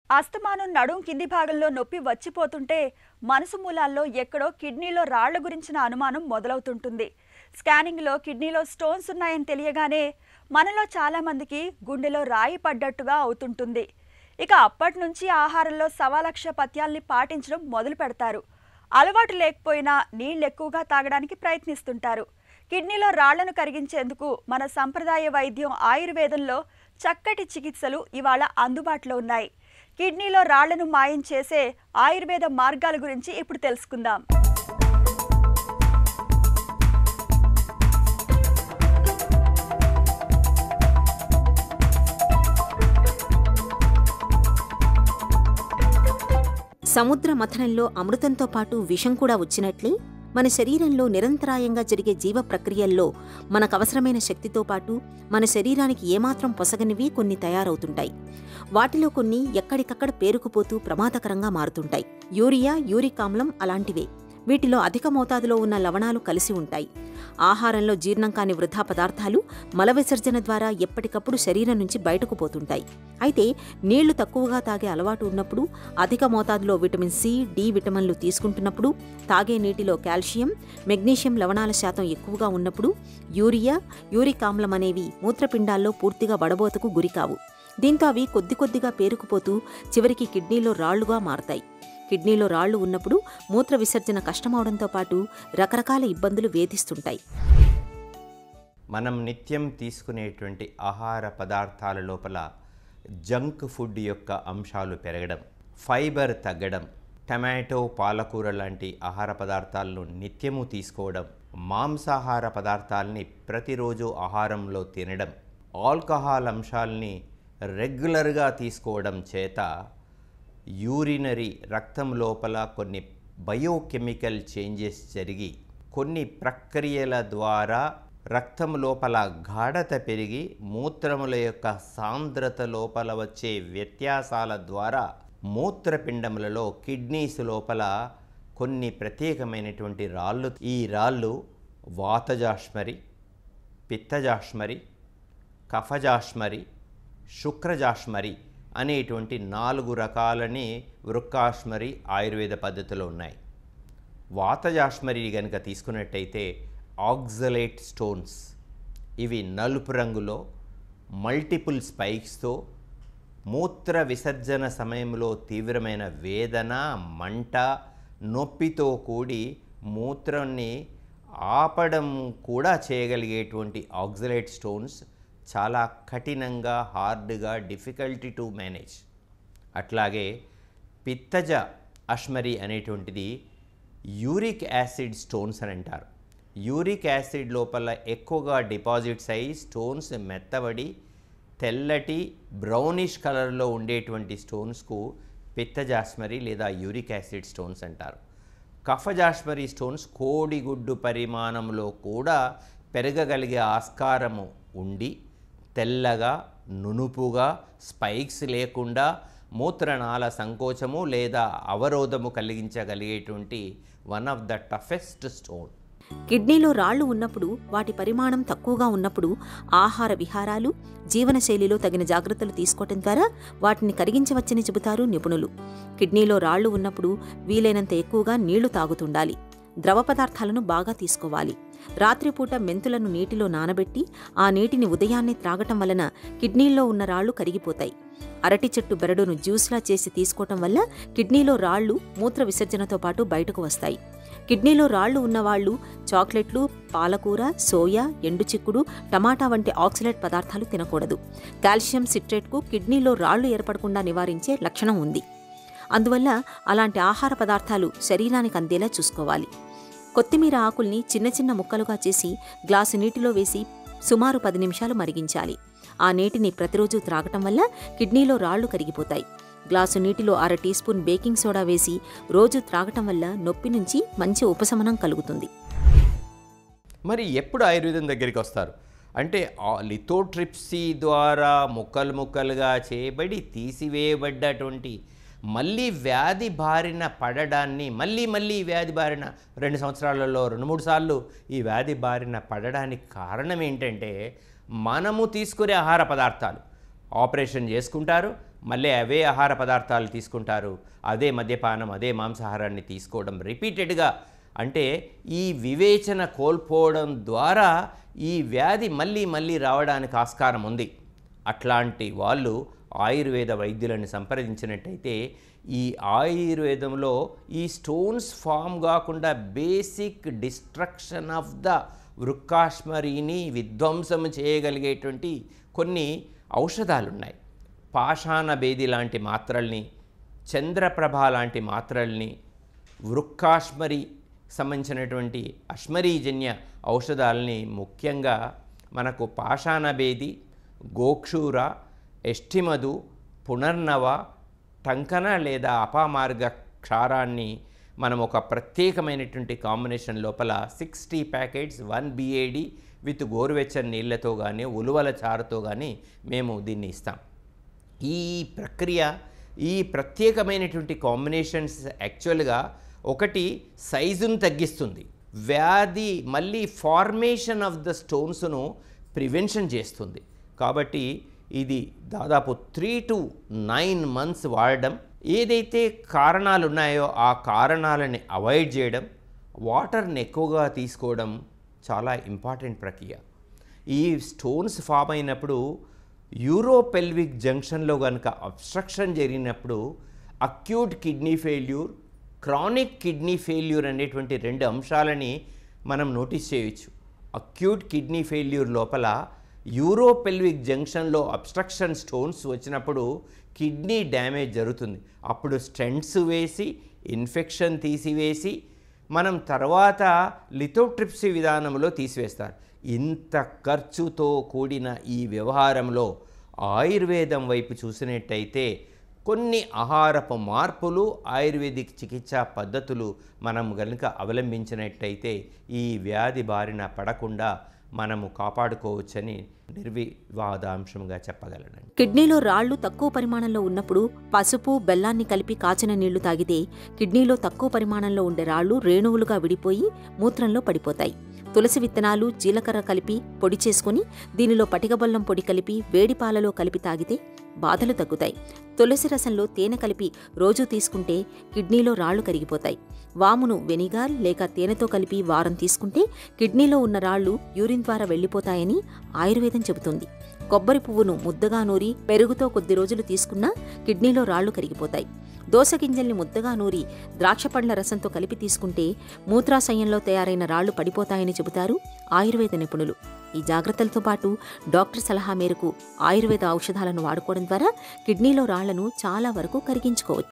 అస్తమానం నడుం కింది భాగంలో నొప్పి వచ్చిపోతుంటే మనసు మూలాల్లో ఎక్కడో కిడ్నీలో రాళ్ల గురించిన అనుమానం మొదలవుతుంటుంది స్కానింగ్లో కిడ్నీలో స్టోన్స్ ఉన్నాయని తెలియగానే మనలో చాలా మందికి గుండెలో రాయి పడ్డట్టుగా అవుతుంటుంది ఇక అప్పటి నుంచి ఆహారంలో సవాలక్ష పథ్యాల్ని పాటించడం మొదలు పెడతారు అలవాటు లేకపోయినా నీళ్ళు ఎక్కువగా తాగడానికి ప్రయత్నిస్తుంటారు కిడ్నీలో రాళ్లను కరిగించేందుకు మన సంప్రదాయ వైద్యం ఆయుర్వేదంలో చక్కటి చికిత్సలు ఇవాళ అందుబాటులో ఉన్నాయి కిడ్నీలో రాళ్లను మాయం చేసే ఆయుర్వేద మార్గాల గురించి ఇప్పుడు తెలుసుకుందాం సముద్ర మథనంలో అమృతంతో పాటు విషం కూడా వచ్చినట్లే మన శరీరంలో నిరంతరాయంగా జరిగే జీవ ప్రక్రియల్లో మనకవసరమైన శక్తితో పాటు మన శరీరానికి ఏమాత్రం పొసగనివి కొన్ని తయారవుతుంటాయి వాటిలో కొన్ని ఎక్కడికక్కడ పేరుకుపోతూ ప్రమాదకరంగా మారుతుంటాయి యూరియా యూరిక్ ఆమ్లం అలాంటివే వీటిలో అధిక మోతాదులో ఉన్న లవణాలు కలిసి ఉంటాయి ఆహారంలో జీర్ణం కాని వృధా పదార్థాలు మల విసర్జన ద్వారా ఎప్పటికప్పుడు శరీరం నుంచి బయటకు పోతుంటాయి అయితే నీళ్లు తక్కువగా తాగే అలవాటు ఉన్నప్పుడు అధిక మోతాదులో విటమిన్ సి డి విటమిన్లు తీసుకుంటున్నప్పుడు తాగే నీటిలో కాల్షియం మెగ్నీషియం లవణాల శాతం ఎక్కువగా ఉన్నప్పుడు యూరియా యూరిక్ ఆమ్లం అనేవి మూత్రపిండాల్లో పూర్తిగా వడబోతకు గురికావు దీంతో అవి కొద్ది కొద్దిగా పేరుకుపోతూ చివరికి కిడ్నీలో రాళ్లుగా మారతాయి కిడ్నీలో రాళ్లు ఉన్నప్పుడు మూత్ర విసర్జన కష్టమవడంతో పాటు రకరకాల ఇబ్బందులు వేధిస్తుంటాయి మనం నిత్యం తీసుకునేటువంటి ఆహార పదార్థాల లోపల జంక్ ఫుడ్ యొక్క అంశాలు పెరగడం ఫైబర్ తగ్గడం టమాటో పాలకూర లాంటి ఆహార పదార్థాలను నిత్యము తీసుకోవడం మాంసాహార పదార్థాలని ప్రతిరోజు ఆహారంలో తినడం ఆల్కహాల్ అంశాలని రెగ్యులర్గా తీసుకోవడం చేత యూరినరీ రక్తం లోపల కొన్ని బయోకెమికల్ చేంజెస్ జరిగి కొన్ని ప్రక్రియల ద్వారా రక్తం లోపల గాఢత పెరిగి మూత్రముల యొక్క సాంద్రత లోపల వచ్చే వ్యత్యాసాల ద్వారా మూత్రపిండములలో కిడ్నీస్ లోపల కొన్ని ప్రత్యేకమైనటువంటి రాళ్ళు ఈ రాళ్ళు వాతజాష్మరి పిత్తజాష్మరి కఫజాష్మరి శుక్రజాష్మరి అనేటువంటి నాలుగు రకాలని వృక్కాష్మరి ఆయుర్వేద పద్ధతిలో ఉన్నాయి వాతజాష్మరి కనుక తీసుకున్నట్టయితే ఆక్సలేట్ స్టోన్స్ ఇవి నలుపు రంగులో మల్టిపుల్ స్పైక్స్తో మూత్ర విసర్జన సమయంలో తీవ్రమైన వేదన మంట నొప్పితో కూడి మూత్రాన్ని ఆపడం కూడా చేయగలిగేటువంటి ఆక్సలేట్ స్టోన్స్ చాలా కఠినంగా హార్డ్గా డిఫికల్టీ టు మేనేజ్ అట్లాగే పిత్తజ అష్మరి అనేటువంటిది యూరిక్ యాసిడ్ స్టోన్స్ అని అంటారు యూరిక్ యాసిడ్ లోపల ఎక్కువగా డిపాజిట్స్ అయ్యి స్టోన్స్ మెత్తబడి తెల్లటి బ్రౌనిష్ కలర్లో ఉండేటువంటి స్టోన్స్కు పిత్తజాస్మరి లేదా యూరిక్ యాసిడ్ స్టోన్స్ అంటారు కఫజాస్మరి స్టోన్స్ కోడిగుడ్డు పరిమాణంలో కూడా పెరగగలిగే ఆస్కారము ఉండి తెల్లగా నునుపుగా స్పైక్స్ లేకుండా మూత్రనాళ సంకోచము లేదా అవరోధము కలిగించగలిగేటువంటి one of the toughest stone కిడ్నీలో రాళ్లు ఉన్నప్పుడు వాటి పరిమాణం తక్కువగా ఉన్నప్పుడు ఆహార విహారాలు జీవనశైలిలో తగిన జాగ్రత్తలు తీసుకోవటం ద్వారా వాటిని కరిగించవచ్చని చెబుతారు నిపుణులు కిడ్నీలో రాళ్లు ఉన్నప్పుడు వీలైనంత ఎక్కువగా నీళ్లు తాగుతుండాలి ద్రవ పదార్థాలను బాగా తీసుకోవాలి రాత్రిపూట మెంతులను నీటిలో నానబెట్టి ఆ నీటిని ఉదయాన్నే త్రాగటం వలన కిడ్నీల్లో ఉన్న రాళ్లు కరిగిపోతాయి అరటి చెట్టు బెరడును జ్యూస్లా చేసి తీసుకోవటం వల్ల కిడ్నీలో రాళ్లు మూత్ర విసర్జనతో పాటు బయటకు వస్తాయి కిడ్నీలో రాళ్లు ఉన్నవాళ్లు చాక్లెట్లు పాలకూర సోయా ఎండు చిక్కుడు టమాటా వంటి ఆక్సిలేట్ పదార్థాలు తినకూడదు కాల్షియం సిట్రేట్కు కిడ్నీలో రాళ్లు ఏర్పడకుండా నివారించే లక్షణం ఉంది అందువల్ల అలాంటి ఆహార పదార్థాలు శరీరానికి అందేలా చూసుకోవాలి కొత్తిమీర ఆకుల్ని చిన్న చిన్న ముక్కలుగా చేసి గ్లాసు నీటిలో వేసి సుమారు పది నిమిషాలు మరిగించాలి ఆ నీటిని ప్రతిరోజు త్రాగటం వల్ల కిడ్నీలో రాళ్లు కరిగిపోతాయి గ్లాసు నీటిలో అర టీ స్పూన్ బేకింగ్ సోడా వేసి రోజు త్రాగటం వల్ల నొప్పి నుంచి మంచి ఉపశమనం కలుగుతుంది మరి ఎప్పుడు ఆయుర్వేదం దగ్గరికి వస్తారు అంటే ఆ లిథోట్రిప్సీ ద్వారా ముక్కలు ముక్కలుగా చేయబడి తీసివేయబడ్డటువంటి మళ్ళీ వ్యాధి బారిన పడడాన్ని మళ్ళీ మళ్ళీ ఈ వ్యాధి బారిన రెండు సంవత్సరాలలో రెండు మూడు సార్లు ఈ వ్యాధి బారిన పడడానికి కారణం ఏంటంటే మనము తీసుకునే ఆహార పదార్థాలు ఆపరేషన్ చేసుకుంటారు మళ్ళీ అవే ఆహార పదార్థాలు తీసుకుంటారు అదే మద్యపానం అదే మాంసాహారాన్ని తీసుకోవడం రిపీటెడ్గా అంటే ఈ వివేచన కోల్పోవడం ద్వారా ఈ వ్యాధి మళ్ళీ మళ్ళీ రావడానికి ఆస్కారం ఉంది అట్లాంటి వాళ్ళు ఆయుర్వేద వైద్యులను సంప్రదించినట్టయితే ఈ ఆయుర్వేదంలో ఈ స్టోన్స్ ఫామ్ కాకుండా బేసిక్ డిస్ట్రక్షన్ ఆఫ్ ద వృక్కాష్మరిని విధ్వంసం చేయగలిగేటువంటి కొన్ని ఔషధాలు ఉన్నాయి పాషాణ భేది లాంటి మాత్రల్ని చంద్రప్రభ లాంటి మాత్రల్ని వృక్కాష్మరి సంబంధించినటువంటి అష్మరీజన్య ఔషధాలని ముఖ్యంగా మనకు పాషాణభేది గోక్షూర ఎష్టిమధు పునర్నవ టంకన లేదా అపామార్గ క్షారాన్ని మనం ఒక ప్రత్యేకమైనటువంటి కాంబినేషన్ లోపల సిక్స్టీ ప్యాకెట్స్ వన్ బిఏడి విత్ గోరువెచ్చని నీళ్ళతో కానీ ఉలువల చారుతో కానీ మేము దీన్ని ఇస్తాం ఈ ప్రక్రియ ఈ ప్రత్యేకమైనటువంటి కాంబినేషన్స్ యాక్చువల్గా ఒకటి సైజును తగ్గిస్తుంది వ్యాధి మళ్ళీ ఫార్మేషన్ ఆఫ్ ద స్టోన్స్ను ప్రివెన్షన్ చేస్తుంది కాబట్టి ఇది దాదాపు త్రీ టు నైన్ మంత్స్ వాడడం ఏదైతే కారణాలు ఉన్నాయో ఆ కారణాలని అవాయిడ్ చేయడం వాటర్ని ఎక్కువగా తీసుకోవడం చాలా ఇంపార్టెంట్ ప్రక్రియ ఈ స్టోన్స్ ఫామ్ అయినప్పుడు యూరోపెల్విక్ జంక్షన్లో కనుక అబ్స్ట్రక్షన్ జరిగినప్పుడు acute kidney failure chronic kidney failure అనేటువంటి రెండు అంశాలని మనం నోటీస్ చేయొచ్చు అక్యూట్ కిడ్నీ ఫెయిల్యూర్ లోపల యూరోపెల్విక్ జంక్షన్లో అబ్స్ట్రక్షన్ స్టోన్స్ వచ్చినప్పుడు కిడ్నీ డ్యామేజ్ జరుగుతుంది అప్పుడు స్టెంట్స్ వేసి ఇన్ఫెక్షన్ తీసివేసి మనం తర్వాత లిథోట్రిప్సీ విధానంలో తీసివేస్తారు ఇంత ఖర్చుతో కూడిన ఈ వ్యవహారంలో ఆయుర్వేదం వైపు చూసినట్టయితే కొన్ని ఆహారపు మార్పులు ఆయుర్వేదిక్ చికిత్సా పద్ధతులు మనం కనుక అవలంబించినట్టయితే ఈ వ్యాధి బారిన పడకుండా మనము కాపాడుకోవచ్చని నిర్వివాదాంశంగా చెప్పగలనండి కిడ్నీలో రాళ్లు తక్కువ పరిమాణంలో ఉన్నప్పుడు పసుపు బెల్లాన్ని కలిపి కాచిన నీళ్లు తాగితే కిడ్నీలో తక్కువ పరిమాణంలో ఉండే రాళ్లు రేణువులుగా విడిపోయి మూత్రంలో పడిపోతాయి తులసి విత్తనాలు జీలకర్ర కలిపి పొడి చేసుకుని దీనిలో పటికబల్లం పొడి కలిపి వేడి పాలలో కలిపి తాగితే బాధలు తగ్గుతాయి తులసి రసంలో తేనె కలిపి రోజూ తీసుకుంటే కిడ్నీలో రాళ్లు కరిగిపోతాయి వామును వెనిగార్ లేక తేనెతో కలిపి వారం తీసుకుంటే కిడ్నీలో ఉన్న రాళ్లు యూరిన్ ద్వారా వెళ్లిపోతాయని ఆయుర్వేదం చెబుతుంది కొబ్బరి పువ్వును ముద్దగా నూరి పెరుగుతో కొద్ది రోజులు తీసుకున్నా కిడ్నీలో రాళ్లు కరిగిపోతాయి దోస గింజల్ని ముద్దగా నూరి ద్రాక్ష పండ్ల రసంతో కలిపి తీసుకుంటే మూత్రాశయంలో తయారైన రాళ్లు పడిపోతాయని చెబుతారు ఆయుర్వేద నిపుణులు ఈ జాగ్రత్తలతో పాటు డాక్టర్ సలహా మేరకు ఆయుర్వేద ఔషధాలను వాడుకోవడం ద్వారా కిడ్నీలో రాళ్లను చాలా వరకు కరిగించుకోవచ్చు